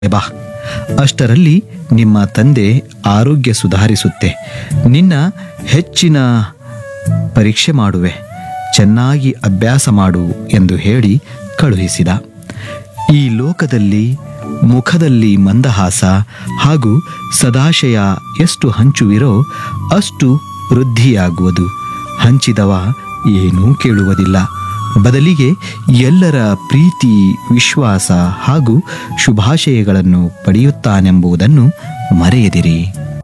ಬಾ ಅಷ್ಟರಲ್ಲಿ ನಿಮ್ಮ ತಂದೆ ಆರೋಗ್ಯ ಸುಧಾರಿಸುತ್ತೆ ನಿನ್ನ ಹೆಚ್ಚಿನ ಪರೀಕ್ಷೆ ಮಾಡುವೆ ಚೆನ್ನಾಗಿ ಅಭ್ಯಾಸ ಮಾಡು ಎಂದು ಹೇಳಿ ಕಳುಹಿಸಿದ ಈ ಲೋಕದಲ್ಲಿ ಮುಖದಲ್ಲಿ ಮಂದಹಾಸ ಹಾಗೂ ಸದಾಶಯ ಎಷ್ಟು ಹಂಚುವಿರೋ ಅಷ್ಟು ವೃದ್ಧಿಯಾಗುವುದು ಹಂಚಿದವ ಏನೂ ಕೇಳುವುದಿಲ್ಲ ಬದಲಿಗೆ ಎಲ್ಲರ ಪ್ರೀತಿ ವಿಶ್ವಾಸ ಹಾಗೂ ಶುಭಾಶಯಗಳನ್ನು ಪಡೆಯುತ್ತಾನೆಂಬುದನ್ನು ಮರೆಯದಿರಿ